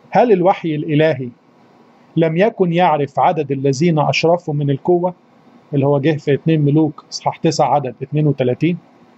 هل الوحي الإلهي لم يكن يعرف عدد الذين أشرفوا من القوة اللي هو جه في 2 ملوك اصحاح 9 عدد 32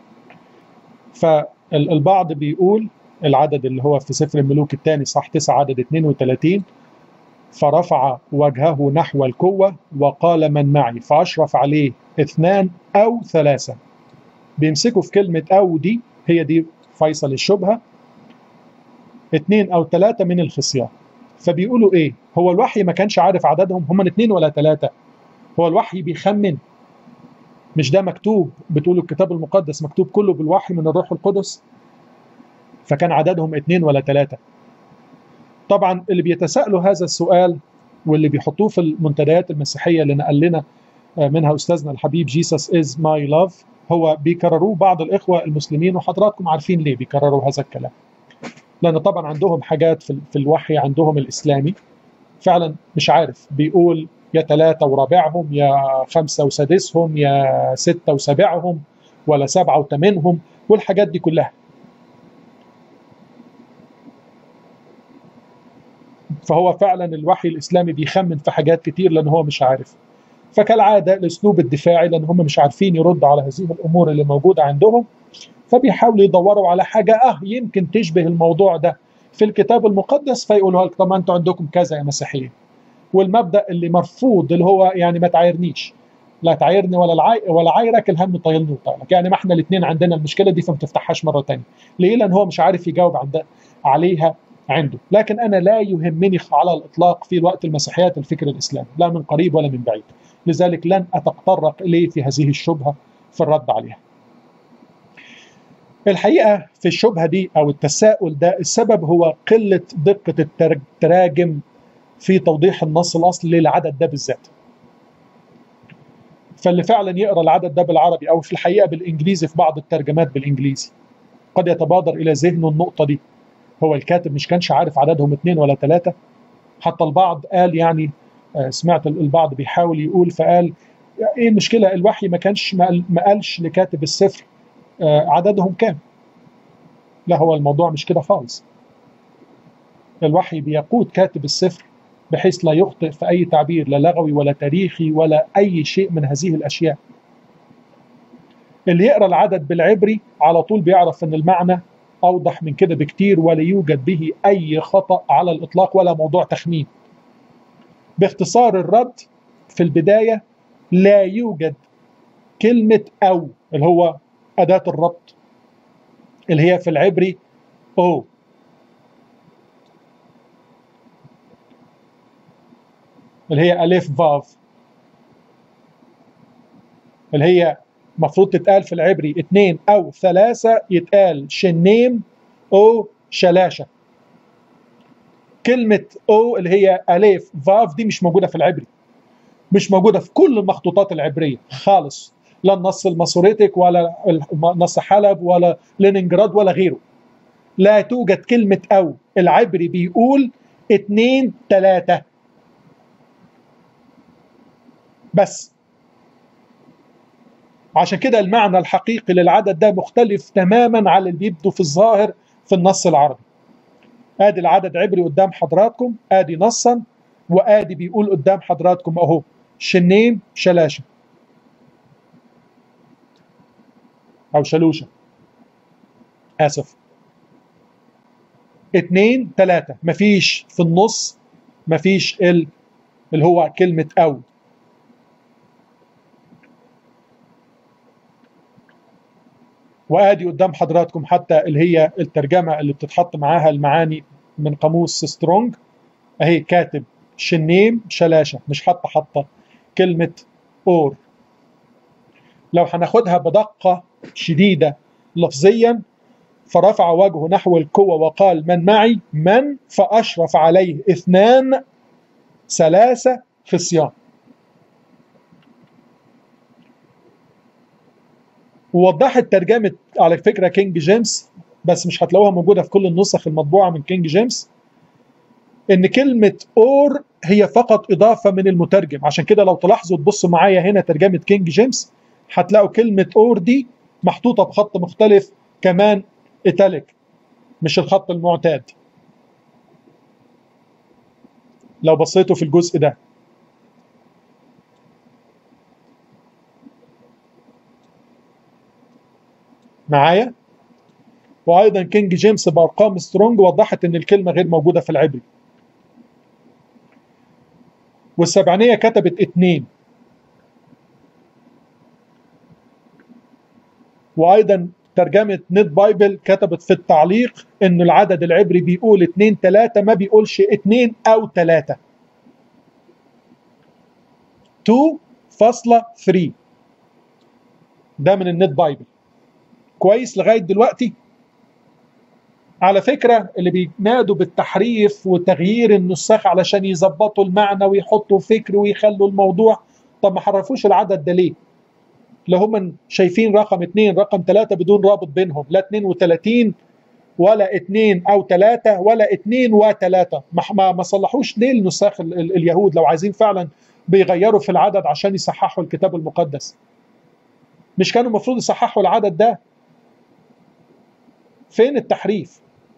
فالبعض بيقول العدد اللي هو في سفر الملوك الثاني صح 9 عدد 32 فرفع وجهه نحو القوة وقال من معي فأشرف عليه اثنان أو ثلاثة بيمسكوا في كلمة أو دي هي دي فيصل الشبهة اثنين أو ثلاثة من الخصيان فبيقولوا إيه هو الوحي ما كانش عارف عددهم هم اثنين ولا ثلاثة هو الوحي بيخمن مش ده مكتوب بتقول الكتاب المقدس مكتوب كله بالوحي من الروح القدس فكان عددهم اثنين ولا ثلاثة طبعا اللي بيتساءلوا هذا السؤال واللي بيحطوه في المنتديات المسيحية اللي نقل لنا منها أستاذنا الحبيب جيسس إز ماي لاف هو بيكرروه بعض الإخوة المسلمين وحضراتكم عارفين ليه بيكرروا هذا الكلام لأن طبعا عندهم حاجات في الوحي عندهم الإسلامي فعلا مش عارف بيقول يا ثلاثة ورابعهم يا خمسة وسادسهم يا ستة وسابعهم ولا سبعة وثمانهم والحاجات دي كلها فهو فعلا الوحي الإسلامي بيخمن في حاجات كتير لأن هو مش عارف فكالعادة الأسلوب الدفاعي لأن هم مش عارفين يردوا على هذه الأمور اللي موجودة عندهم فبيحاولوا يدوروا على حاجة أه يمكن تشبه الموضوع ده في الكتاب المقدس فيقولوا لك طب ما أنتوا عندكم كذا يا مسيحيين والمبدا اللي مرفوض اللي هو يعني ما تعايرنيش لا تعايرني ولا العاي ولا عايرك الهم طايلني وطايلك يعني ما احنا الاثنين عندنا المشكله دي فما تفتحهاش مره ثانيه ليه لان هو مش عارف يجاوب عند عليها عنده لكن انا لا يهمني على الاطلاق في وقت المسيحيات الفكر الاسلامي لا من قريب ولا من بعيد لذلك لن اتطرق اليه في هذه الشبهه في الرد عليها الحقيقه في الشبهه دي او التساؤل ده السبب هو قله دقه التراجم في توضيح النص الاصلي للعدد ده بالذات فاللي فعلا يقرا العدد ده بالعربي او في الحقيقه بالانجليزي في بعض الترجمات بالانجليزي قد يتبادر الى ذهنه النقطه دي هو الكاتب مش كانش عارف عددهم اثنين ولا ثلاثه حتى البعض قال يعني سمعت البعض بيحاول يقول فقال ايه المشكله الوحي ما كانش ما قالش لكاتب السفر عددهم كام لا هو الموضوع مش كده خالص الوحي بيقود كاتب السفر بحيث لا يخطئ في أي تعبير لا لغوي ولا تاريخي ولا أي شيء من هذه الأشياء اللي يقرأ العدد بالعبري على طول بيعرف أن المعنى أوضح من كده بكتير ولا يوجد به أي خطأ على الإطلاق ولا موضوع تخمين باختصار الرد في البداية لا يوجد كلمة أو اللي هو أداة الربط اللي هي في العبري أو اللي هي ألف فاف اللي هي المفروض تتقال في العبري اثنين أو ثلاثة يتقال شنيم أو شلاشة كلمة أو اللي هي ألف فاف دي مش موجودة في العبري مش موجودة في كل المخطوطات العبرية خالص لا النص الماسوريتك ولا نص حلب ولا لينينجراد ولا غيره لا توجد كلمة أو العبري بيقول اتنين تلاتة بس عشان كده المعنى الحقيقي للعدد ده مختلف تماما عن اللي بيبدو في الظاهر في النص العربي ادي العدد عبري قدام حضراتكم ادي نصا وادي بيقول قدام حضراتكم اهو شنين شلاشه او شلوشه اسف اتنين تلاتة مفيش في النص مفيش ال اللي هو كلمة أو وادي قدام حضراتكم حتى اللي هي الترجمة اللي بتتحط معاها المعاني من قاموس سترونج اهي كاتب شنيم شلاشة مش حتى حتى كلمة اور لو هناخدها بدقة شديدة لفظيا فرفع وجهه نحو القوة وقال من معي من فأشرف عليه اثنان ثلاثة خصيان ووضحت ترجمة على فكرة كينج جيمس بس مش هتلاقوها موجودة في كل النسخ المطبوعة من كينج جيمس ان كلمة اور هي فقط اضافة من المترجم عشان كده لو تلاحظوا تبصوا معايا هنا ترجمة كينج جيمس هتلاقوا كلمة اور دي محطوطة بخط مختلف كمان ايتاليك مش الخط المعتاد لو بصيتوا في الجزء ده معايا وايضا كينج جيمس بارقام سترونج وضحت ان الكلمه غير موجوده في العبري والسبعينيه كتبت اتنين وايضا ترجمه نت بايبل كتبت في التعليق ان العدد العبري بيقول اتنين تلاته ما بيقولش اتنين او تلاته 2.3 ده من النت بايبل كويس لغايه دلوقتي على فكره اللي بينادوا بالتحريف وتغيير النساخ علشان يظبطوا المعنى ويحطوا فكر ويخلوا الموضوع طب ما حرفوش العدد ده ليه؟ لو هم شايفين رقم اثنين رقم ثلاثة بدون رابط بينهم لا 32 ولا اثنين او ثلاثة ولا اثنين وثلاثة ما, ما صلحوش ليه النساخ ال ال اليهود لو عايزين فعلا بيغيروا في العدد عشان يصححوا الكتاب المقدس مش كانوا المفروض يصححوا العدد ده فين التحريف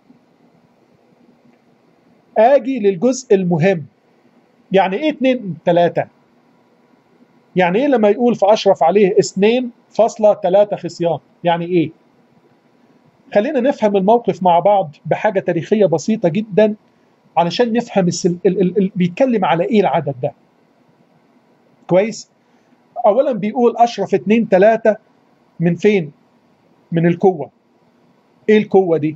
اجي للجزء المهم يعني ايه اتنين تلاتة يعني ايه لما يقول فاشرف عليه اثنين فاصلة تلاتة خصيان يعني ايه خلينا نفهم الموقف مع بعض بحاجة تاريخية بسيطة جدا علشان نفهم السل... ال... ال... ال... بيتكلم على ايه العدد ده كويس اولا بيقول اشرف اتنين تلاتة من فين من القوة ايه القوة دي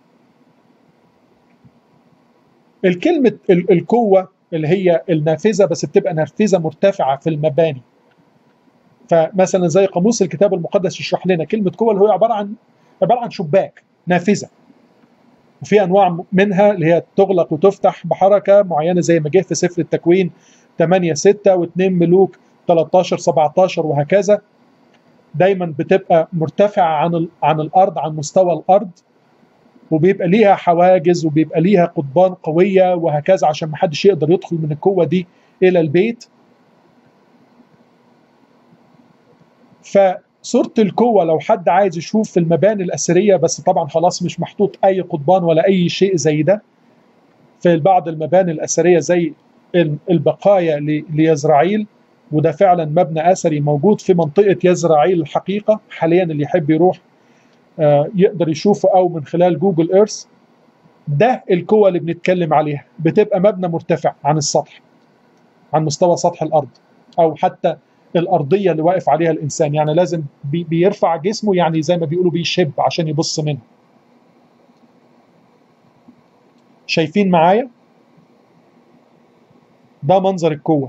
الكلمة القوة اللي هي النافذة بس بتبقى نافذة مرتفعة في المباني فمثلا زي قاموس الكتاب المقدس يشرح لنا كلمة قوة اللي هو عبارة عن عبارة عن شباك نافذة وفي أنواع منها اللي هي تغلق وتفتح بحركة معينة زي ما جه في سفر التكوين 8 6 و2 ملوك 13 17 وهكذا دايما بتبقى مرتفعة عن عن الأرض عن مستوى الأرض وبيبقى ليها حواجز وبيبقى ليها قضبان قوية وهكذا عشان ما حدش يقدر يدخل من القوة دي إلى البيت فصورة القوة لو حد عايز يشوف في المباني الأثرية بس طبعا خلاص مش محطوط أي قضبان ولا أي شيء زي ده في بعض المباني الأثرية زي البقايا ليزرعيل وده فعلا مبنى أثري موجود في منطقة يزرعيل الحقيقة حاليا اللي يحب يروح يقدر يشوفه او من خلال جوجل ايرث ده القوه اللي بنتكلم عليها بتبقى مبنى مرتفع عن السطح عن مستوى سطح الارض او حتى الارضيه اللي واقف عليها الانسان يعني لازم بي بيرفع جسمه يعني زي ما بيقولوا بيشب عشان يبص منها شايفين معايا ده منظر القوه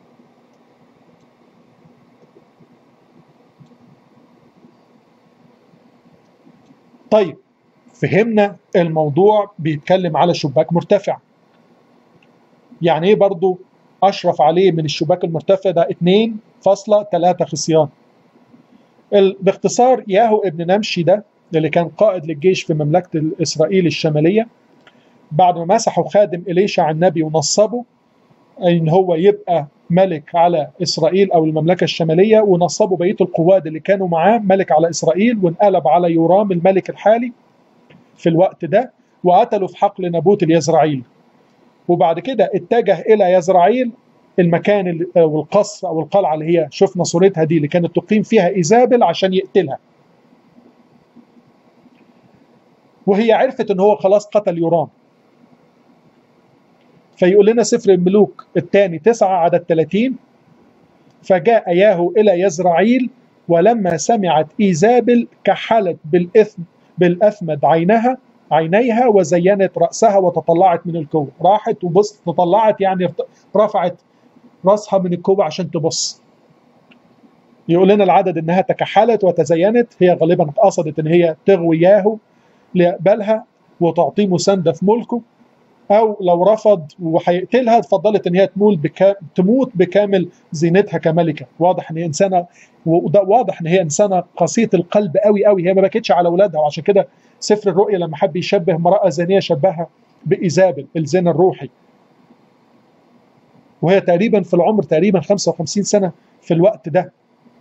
طيب فهمنا الموضوع بيتكلم على شباك مرتفع يعني ايه برضو اشرف عليه من الشباك المرتفع ده 2.3 خصيان باختصار ياهو ابن نمشي ده اللي كان قائد للجيش في مملكة إسرائيل الشمالية بعد ما مسحوا خادم إليشع النبي ونصبه إن هو يبقى ملك على إسرائيل أو المملكة الشمالية ونصبوا بقية القواد اللي كانوا معاه ملك على إسرائيل وانقلب على يورام الملك الحالي في الوقت ده وقتلوا في حقل نابوت اليزرعيل وبعد كده اتجه إلى يزرعيل المكان أو القصر أو القلعة اللي هي شفنا صورتها دي اللي كانت تقيم فيها إيزابل عشان يقتلها وهي عرفت ان هو خلاص قتل يورام فيقول لنا سفر الملوك الثاني تسعة عدد 30 فجاء ياهو إلى يزرعيل ولما سمعت إيزابل كحلت بالإثم بالأثمد عينها عينيها وزينت رأسها وتطلعت من الكوة راحت وبص تطلعت يعني رفعت رأسها من الكوة عشان تبص يقول لنا العدد انها تكحلت وتزينت هي غالبا قصدت ان هي تغوي ياهو ليقبلها وتعطيه مساندة في ملكه او لو رفض وهيقتلها اتفضلت ان هي تمول بكا... تموت بكامل زينتها كملكه واضح ان هي انسانه وده واضح ان هي انسانه قاسيه القلب قوي قوي هي ما بكتش على اولادها وعشان كده سفر الرؤيا لما حب يشبه امراه زانيه شبهها بايزابل الزنا الروحي وهي تقريبا في العمر تقريبا 55 سنه في الوقت ده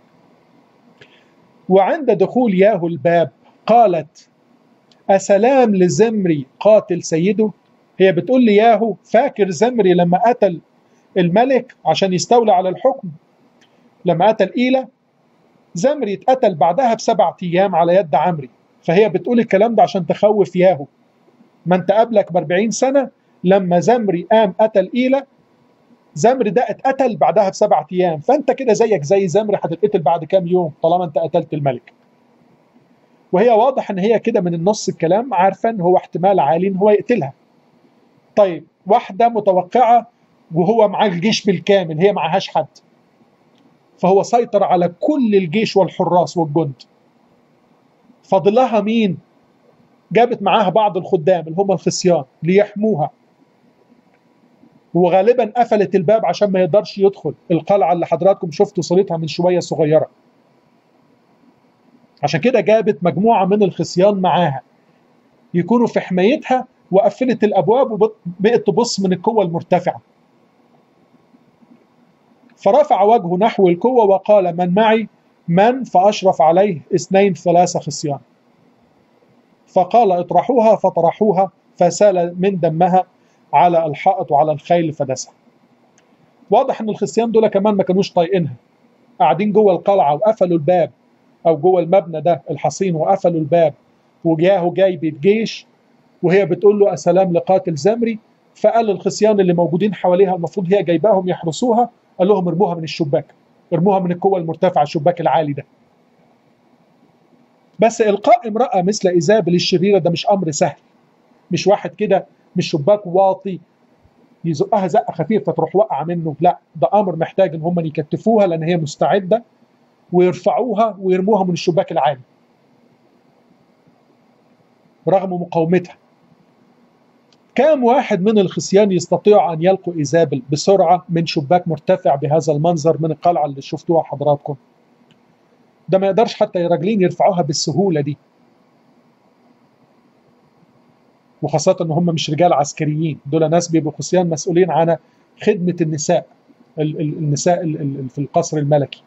وعند دخول ياهو الباب قالت أسلام لزمري قاتل سيده هي بتقول لي ياهو فاكر زمري لما قتل الملك عشان يستولى على الحكم لما قتل إيلة زمري اتقتل بعدها بسبعة أيام على يد عمري فهي بتقول الكلام ده عشان تخوف ياهو ما انت قبلك ب 40 سنة لما زمري قام قتل إيلة زمري ده اتقتل بعدها بسبعة أيام فأنت كده زيك زي زمري هتتقتل بعد كام يوم طالما أنت قتلت الملك وهي واضح ان هي كده من النص الكلام عارفه ان هو احتمال عالي ان هو يقتلها طيب واحده متوقعه وهو معاه الجيش بالكامل هي معهاش حد فهو سيطر على كل الجيش والحراس والجند فاضلها مين جابت معاها بعض الخدام اللي هم الخصيان ليحموها وغالبا قفلت الباب عشان ما يقدرش يدخل القلعه اللي حضراتكم شفتوا صورتها من شويه صغيره عشان كده جابت مجموعة من الخصيان معاها يكونوا في حمايتها وقفلت الأبواب وبقت تبص من القوة المرتفعة فرفع وجهه نحو القوة وقال من معي من فأشرف عليه اثنين ثلاثة خصيان فقال اطرحوها فطرحوها فسال من دمها على الحائط وعلى الخيل فدسها واضح ان الخصيان دول كمان ما كانوش طايقينها قاعدين جوه القلعه وقفلوا الباب او جوه المبنى ده الحصين وقفلوا الباب وجاهه جاي بالجيش وهي بتقول له السلام لقاتل زمري فقال الخصيان اللي موجودين حواليها المفروض هي جايباهم يحرسوها قال لهم ارموها من الشباك ارموها من القوة المرتفعة الشباك العالي ده بس إلقاء امرأة مثل إيزابل الشريرة ده مش أمر سهل مش واحد كده مش شباك واطي يزقها زقة خفيفة تروح وقع منه لا ده أمر محتاج إن هم يكتفوها لأن هي مستعدة ويرفعوها ويرموها من الشباك العالي رغم مقاومتها كم واحد من الخصيان يستطيع أن يلقوا إيزابل بسرعة من شباك مرتفع بهذا المنظر من القلعة اللي شفتوها حضراتكم ده ما يقدرش حتى راجلين يرفعوها بالسهولة دي وخاصة ان هم مش رجال عسكريين دول ناس بيبقوا خصيان مسؤولين عن خدمة النساء النساء في القصر الملكي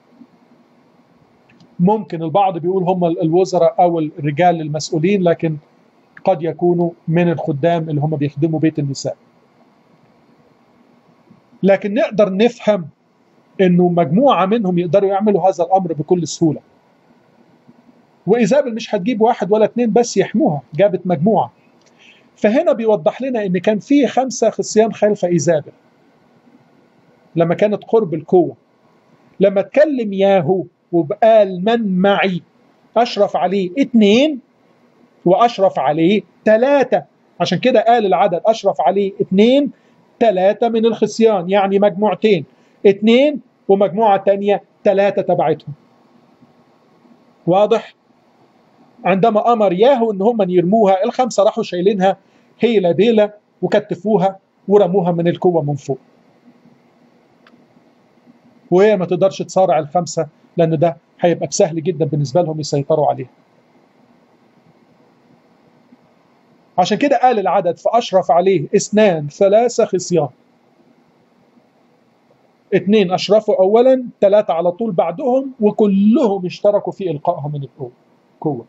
ممكن البعض بيقول هم الوزراء او الرجال المسؤولين لكن قد يكونوا من الخدام اللي هم بيخدموا بيت النساء لكن نقدر نفهم انه مجموعه منهم يقدروا يعملوا هذا الامر بكل سهوله وايزابل مش هتجيب واحد ولا اتنين بس يحموها جابت مجموعه فهنا بيوضح لنا ان كان في خمسه خصيان خلف ايزابل لما كانت قرب القوه لما اتكلم ياهو وقال من معي أشرف عليه اتنين وأشرف عليه تلاتة عشان كده قال العدد أشرف عليه اتنين تلاتة من الخصيان يعني مجموعتين اتنين ومجموعة تانية تلاتة تبعتهم واضح عندما أمر ياهو إن هم يرموها الخمسة راحوا شايلينها هيلة بيلة وكتفوها ورموها من القوة من فوق وهي ما تقدرش تصارع الخمسة لأن ده هيبقى سهل جدا بالنسبة لهم يسيطروا عليها عشان كده قال العدد فأشرف عليه اثنان ثلاثة خصيان اثنين أشرفوا أولا ثلاثة على طول بعدهم وكلهم اشتركوا في إلقائها من القوة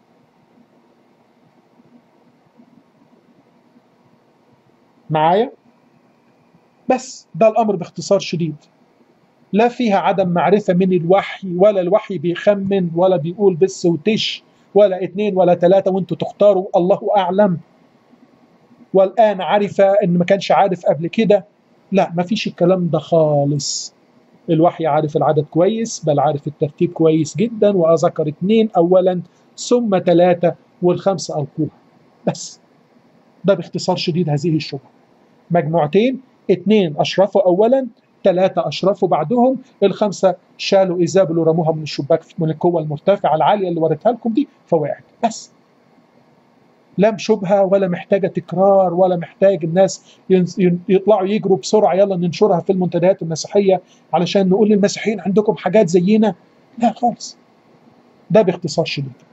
معايا بس ده الأمر باختصار شديد لا فيها عدم معرفة من الوحي ولا الوحي بيخمن ولا بيقول بس وتش ولا اتنين ولا تلاتة وانتوا تختاروا الله أعلم والآن عرف إن ما كانش عارف قبل كده لا ما فيش الكلام ده خالص الوحي عارف العدد كويس بل عارف الترتيب كويس جدا وأذكر اتنين أولا ثم ثلاثة والخمسة ألقوها بس ده باختصار شديد هذه الشبهة مجموعتين اتنين أشرفوا أولا ثلاثة أشرفوا بعدهم الخمسة شالوا إيزابل ورموها من الشباك من القوة المرتفعة العالية اللي وريتها لكم دي فوقعت بس لم شبهة ولا محتاجة تكرار ولا محتاج الناس يطلعوا يجروا بسرعة يلا ننشرها في المنتديات المسيحية علشان نقول للمسيحيين عندكم حاجات زينا لا خالص ده باختصار شديد